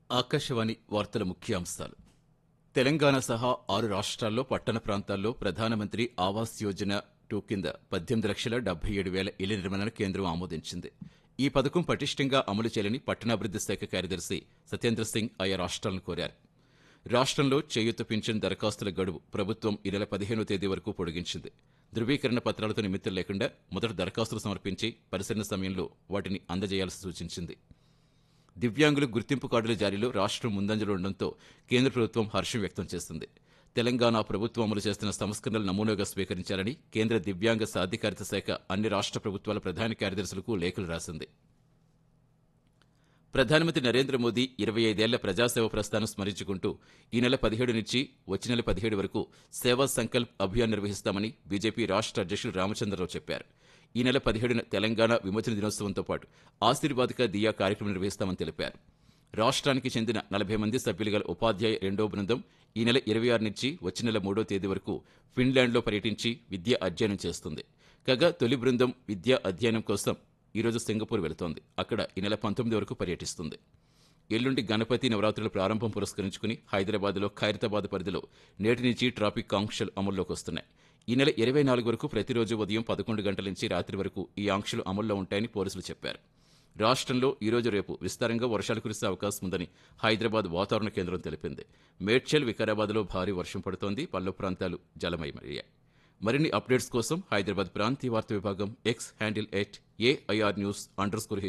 ఆకాశవాణి వార్తల ముఖ్యాంశాలు తెలంగాణ సహా ఆరు రాష్ట్రాల్లో పట్టణ ప్రాంతాల్లో ప్రధానమంత్రి ఆవాస్ యోజన టూ కింద పద్దెనిమిది లక్షల డెబ్బై ఏడు వేల ఇళ్ల నిర్మాణాన్ని కేంద్రం ఆమోదించింది ఈ పథకం పటిష్టంగా అమలు చేయాలని పట్టణాభివృద్ధి శాఖ కార్యదర్శి సత్యేంద్ర సింగ్ ఆయా రాష్ట్రాలను కోరారు రాష్ట్రంలో చేయూత పింఛన్ దరఖాస్తుల గడువు ప్రభుత్వం ఈ నెల పదిహేనో తేదీ వరకు పొడిగించింది ధృవీకరణ పత్రాలతో నిమిత్తం లేకుండా మొదట దరఖాస్తులు సమర్పించి పరిశీలన సమయంలో వాటిని అందజేయాల్సి సూచించింది దివ్యాంగుల గుర్తింపు కార్డుల జారీలో రాష్ట్రం ముందంజలో ఉండడంతో కేంద్ర ప్రభుత్వం హర్షం వ్యక్తం చేస్తుంది తెలంగాణ ప్రభుత్వం అమలు చేస్తున్న సంస్కరణలు నమూనాగా స్వీకరించాలని కేంద్ర దివ్యాంగ సాధికారిత శాఖ అన్ని రాష్ట్ర ప్రభుత్వాల ప్రధాన కార్యదర్శులకు లేఖలు రాసింది ప్రధానమంత్రి నరేంద్ర మోదీ ఇరవై ఐదేళ్ల ప్రజాసేవ ప్రస్థానం స్మరించుకుంటూ ఈ నెల పదిహేడు నుంచి వచ్చే నెల పదిహేడు వరకు సేవా సంకల్ప్ అభియాన్ నిర్వహిస్తామని బీజేపీ రాష్ట్ర అధ్యక్షుడు రామచంద్రరావు చెప్పారు ఈ నెల పదిహేడున తెలంగాణ విమోచన దినోత్సవంతో పాటు ఆశీర్వాదక దియా కార్యక్రమం నిర్వహిస్తామని తెలిపారు రాష్ట్రానికి చెందిన నలభై మంది సభ్యులు గల ఉపాధ్యాయ రెండో బృందం ఈ నెల ఇరవై ఆరు నుంచి వచ్చే నెల మూడో తేదీ వరకు ఫిన్లాండ్లో పర్యటించి విద్య అధ్యయనం చేస్తుంది కాగా తొలి బృందం విద్యా అధ్యయనం కోసం ఈరోజు సింగపూర్ వెళుతోంది అక్కడ ఈ నెల పంతొమ్మిది వరకు పర్యటిస్తుంది ఎల్లుండి గణపతి నవరాత్రుల ప్రారంభం పురస్కరించుకుని హైదరాబాద్లో ఖైరతాబాద్ పరిధిలో నేటి నుంచి ట్రాఫిక్ ఆంక్షలు అమల్లోకి వస్తున్నాయి ఈ నెల ఇరవై నాలుగు వరకు ప్రతిరోజు ఉదయం పదకొండు గంటల నుంచి రాత్రి వరకు ఈ ఆంక్షలు అమల్లో ఉంటాయని పోలీసులు చెప్పారు రాష్ట్రంలో ఈ రోజు రేపు విస్తారంగా వర్షాలు కురిసే అవకాశం ఉందని హైదరాబాద్ వాతావరణ కేంద్రం తెలిపింది మేడ్చల్ వికారాబాద్లో భారీ వర్షం పడుతోంది పల్లె ప్రాంతాలు జలమయమయ్యాయి మరిన్ని అప్డేట్స్ కోసం హైదరాబాద్ ప్రాంతీయ వార్తా విభాగం X handle at AIR news under score